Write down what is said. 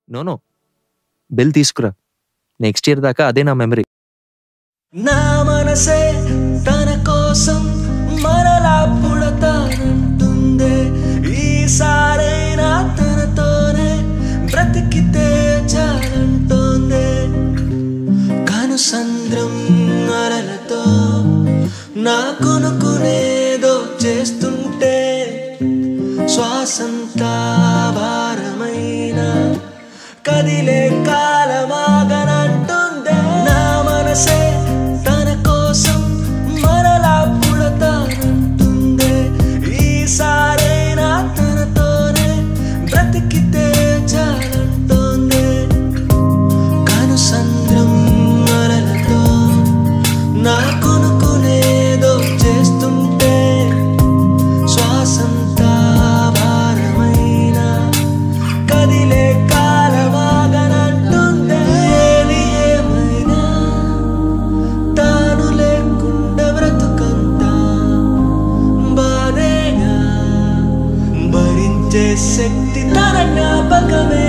no no bill తీసుకురా next year దాకా అదే నా మెమరీ నా మనసే తన కోసం మరలా పుడతానంటుందే ఈసారైనా తనతోనే బ్రతికితే చాలంటోందే కనుసంద్రం అలలతో నా కొనుకునేదో చేస్తుంటే శ్వాసంతా భారమైన కదిలే కాలమాగనంటుందే నా మనసే తన కోసం మరలా పుడతానంటుందే ఈసారైనా తనతోనే బ్రతికితే చాలంటోందే కనుసంద్రం అలలతో నా కొనుకునేదో చేస్తుంటే శ్వాసంతా భారమైన కదిలే కాలమాగనంటుందే ఏది ఏమైనా తాను లేకుండా బ్రతుకంతా బాధేగా భరించే శక్తి తన జ్ఞాపకమే